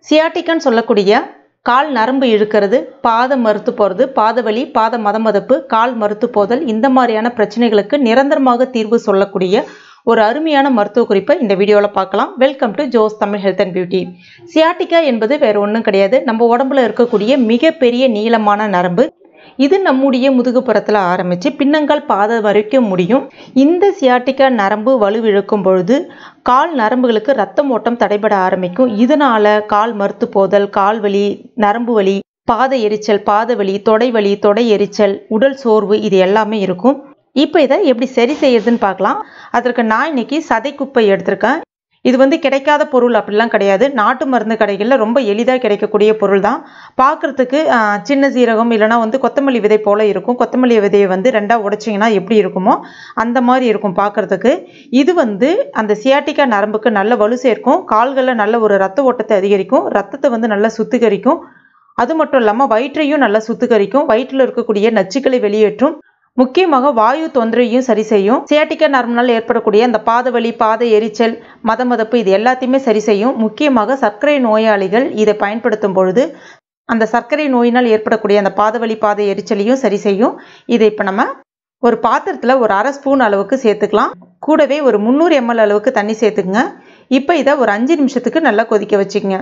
சியாட்டிக்கான்னு சொல்லக்கூடிய கால் நரம்பு இழுக்கிறது பாதம் மறுத்து போகிறது பாத வலி பாத மதமதப்பு கால் மறுத்து போதல் இந்த மாதிரியான பிரச்சனைகளுக்கு நிரந்தரமாக தீர்வு சொல்லக்கூடிய ஒரு அருமையான மருத்துவ குறிப்பை இந்த வீடியோவில் பார்க்கலாம் வெல்கம் டு ஜோஸ் Tamil health and beauty sciatica என்பது வேற ஒன்றும் கிடையாது நம்ம உடம்புல இருக்கக்கூடிய மிகப்பெரிய நீளமான நரம்பு இது நம்முடைய முதுகுப்புறத்தில் ஆரம்பித்து பின்னங்கால் பாதை வரைக்கும் முடியும் இந்த சியாட்டிக்கா நரம்பு வலுவிழுக்கும் பொழுது கால் நரம்புகளுக்கு ரத்தம் ஓட்டம் தடைபட ஆரம்பிக்கும் இதனால கால் மறுத்து போதல் கால் வலி நரம்பு வலி பாத எரிச்சல் பாத வலி தொடை வலி தொடை எரிச்சல் உடல் சோர்வு இது எல்லாமே இருக்கும் இப்போ இதை எப்படி சரி செய்யறதுன்னு பார்க்கலாம் அதற்கு நான் இன்னைக்கு சதை குப்பை எடுத்திருக்கேன் இது வந்து கிடைக்காத பொருள் அப்படிலாம் கிடையாது நாட்டு மருந்து கடைகளில் ரொம்ப எளிதாக கிடைக்கக்கூடிய பொருள் தான் பார்க்குறதுக்கு சின்ன சீரகம் இல்லைனா வந்து கொத்தமல்லி விதை போல் இருக்கும் கொத்தமல்லி விதையை வந்து ரெண்டாக உடைச்சிங்கன்னா எப்படி இருக்குமோ அந்த மாதிரி இருக்கும் பார்க்குறதுக்கு இது வந்து அந்த சியாட்டிக்கா நரம்புக்கு நல்ல வலு சேர்க்கும் கால்களில் நல்ல ஒரு ரத்த ஓட்டத்தை அதிகரிக்கும் ரத்தத்தை வந்து நல்லா சுத்திகரிக்கும் அது மட்டும் இல்லாமல் வயிற்றையும் நல்லா சுத்திகரிக்கும் வயிற்றில் இருக்கக்கூடிய நச்சுக்களை வெளியேற்றும் முக்கியமாக வாயு தொந்தரையும் சரி செய்யும் சியாட்டிக்கா நரம்புனால் ஏற்படக்கூடிய அந்த பாத வலி பாத எரிச்சல் மதமதப்பு இது எல்லாத்தையுமே சரி செய்யும் முக்கியமாக சர்க்கரை நோயாளிகள் இதை பயன்படுத்தும் பொழுது அந்த சர்க்கரை நோயினால் ஏற்படக்கூடிய அந்த பாத வலி பாத எரிச்சலையும் சரி செய்யும் இதை இப்போ நம்ம ஒரு பாத்திரத்தில் ஒரு அரை ஸ்பூன் அளவுக்கு சேர்த்துக்கலாம் கூடவே ஒரு முந்நூறு எம்எல் அளவுக்கு தண்ணி சேர்த்துக்குங்க இப்போ இதை ஒரு அஞ்சு நிமிஷத்துக்கு நல்லா கொதிக்க வச்சுக்கங்க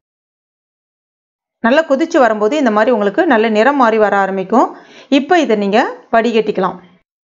நல்லா கொதித்து வரும்போது இந்த மாதிரி உங்களுக்கு நல்ல நிறம் மாறி வர ஆரம்பிக்கும் இப்போ இதை நீங்கள் வடிகட்டிக்கலாம்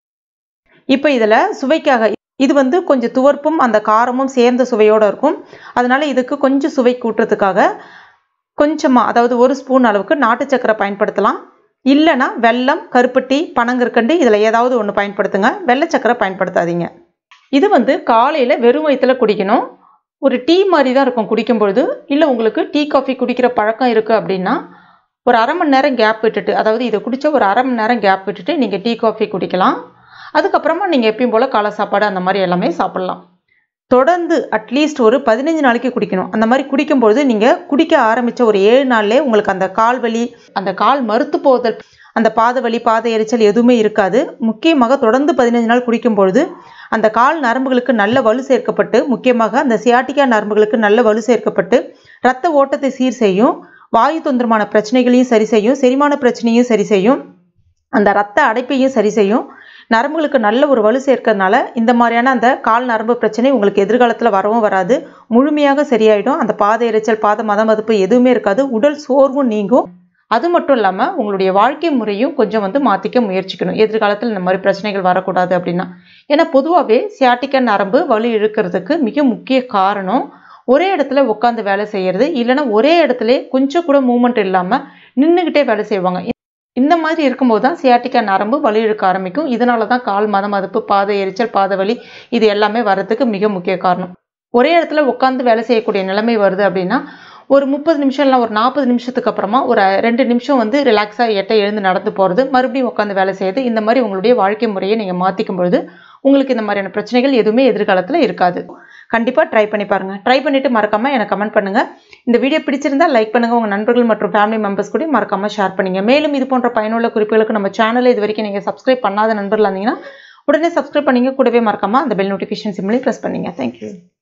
இப்போ இதில் சுவைக்காக இது வந்து கொஞ்சம் துவர்ப்பும் அந்த காரமும் சேர்ந்த சுவையோடு இருக்கும் அதனால் இதுக்கு கொஞ்சம் சுவை கூட்டுறதுக்காக கொஞ்சமாக அதாவது ஒரு ஸ்பூன் அளவுக்கு நாட்டு சக்கரை பயன்படுத்தலாம் இல்லைனா வெல்லம் கருப்பட்டி பனங்கற்கண்டு இதில் ஏதாவது ஒன்று பயன்படுத்துங்க வெள்ளை சக்கரை பயன்படுத்தாதீங்க இது வந்து காலையில் வெறும் வயிற்றில் குடிக்கணும் ஒரு டீ மாதிரி தான் இருக்கும் குடிக்கும் பொழுது இல்லை உங்களுக்கு டீ காஃபி குடிக்கிற பழக்கம் இருக்குது அப்படின்னா ஒரு அரை மணி நேரம் கேப் விட்டுட்டு அதாவது இதை குடித்த ஒரு அரை மணி நேரம் கேப் விட்டுட்டு நீங்கள் டீ காஃபி குடிக்கலாம் அதுக்கப்புறமா நீங்கள் எப்பயும் போல் காலை சாப்பாடு அந்த மாதிரி எல்லாமே சாப்பிட்லாம் தொடர்ந்து அட்லீஸ்ட் ஒரு பதினஞ்சு நாளைக்கு குடிக்கணும் அந்த மாதிரி குடிக்கும்பொழுது நீங்கள் குடிக்க ஆரம்பித்த ஒரு ஏழு நாள்லேயே உங்களுக்கு அந்த கால் வலி அந்த கால் மறுத்து போதல் அந்த பாத வலி பாத எரிச்சல் எதுவுமே இருக்காது முக்கியமாக தொடர்ந்து பதினஞ்சு நாள் குடிக்கும் பொழுது அந்த கால் நரம்புகளுக்கு நல்ல வலு சேர்க்கப்பட்டு முக்கியமாக அந்த சியாட்டிக்கா நரம்புகளுக்கு நல்ல வலு சேர்க்கப்பட்டு ரத்த ஓட்டத்தை சீர் செய்யும் வாயு தொந்தரமான பிரச்சனைகளையும் சரி செய்யும் செரிமான பிரச்சனையும் சரி செய்யும் அந்த ரத்த அடைப்பையும் சரி செய்யும் நரம்புகளுக்கு நல்ல ஒரு வலு சேர்க்கறதுனால இந்த மாதிரியான அந்த கால் நரம்பு பிரச்சனை உங்களுக்கு எதிர்காலத்தில் வரவும் வராது முழுமையாக சரியாயிடும் அந்த பாத எரிச்சல் பாத மத மதிப்பு எதுவுமே இருக்காது உடல் சோர்வும் நீங்கும் அது மட்டும் இல்லாமல் உங்களுடைய வாழ்க்கை முறையும் கொஞ்சம் வந்து மாற்றிக்க முயற்சிக்கணும் எதிர்காலத்தில் இந்த மாதிரி பிரச்சனைகள் வரக்கூடாது அப்படின்னா ஏன்னா பொதுவாகவே சியாட்டிக்க நரம்பு வலு இழுக்கிறதுக்கு மிக முக்கிய காரணம் ஒரே இடத்துல உட்காந்து வேலை செய்கிறது இல்லைன்னா ஒரே இடத்துல கொஞ்சம் கூட மூமெண்ட் இல்லாமல் நின்றுக்கிட்டே வேலை செய்வாங்க இந்த மாதிரி இருக்கும்போது தான் சியாட்டிக்கா நரம்பு வலு இழுக்க ஆரம்பிக்கும் இதனால தான் கால் மத மதப்பு பாத எரிச்சல் பாத வலி இது எல்லாமே வர்றதுக்கு மிக முக்கிய காரணம் ஒரே இடத்துல உட்காந்து வேலை செய்யக்கூடிய நிலைமை வருது அப்படின்னா ஒரு முப்பது நிமிஷம் இல்லை ஒரு நாற்பது நிமிஷத்துக்கு அப்புறமா ஒரு ரெண்டு நிமிஷம் வந்து ரிலாக்ஸாக எட்ட எழுந்து நடந்து போகிறது மறுபடியும் உட்காந்து வேலை செய்யுது இந்த மாதிரி உங்களுடைய வாழ்க்கை முறையை நீங்கள் மாற்றிக்கும் பொழுது உங்களுக்கு இந்த மாதிரியான பிரச்சனைகள் எதுவுமே எதிர்காலத்தில் இருக்காது கண்டிப்பாக ட்ரை பண்ணி பாருங்கள் ட்ரை பண்ணிவிட்டு மறக்காமல் எனக்கு கமெண்ட் பண்ணுங்கள் இந்த வீடியோ பிடிச்சிருந்தா லைக் பண்ணுங்கள் உங்கள் நண்பர்கள் மற்றும் ஃபேமிலி மெம்பர்ஸ் கூட மறக்காமல் ஷேர் பண்ணுங்கள் மேலும் இது போன்ற பயனுள்ள குறிப்புகளுக்கு நம்ம சேனலை இது வரைக்கும் நீங்கள் சப்ஸ்கிரைப் பண்ணாத நண்பர்கள் இருந்தீங்கன்னா உடனே சப்ஸ்கிரைப் பண்ணிங்க கூடவே மறக்காமல் அந்த பெல் நோட்டிஃபிகேஷன் சிம்லையும் ப்ரெஸ் பண்ணுங்கள் தேங்க்யூ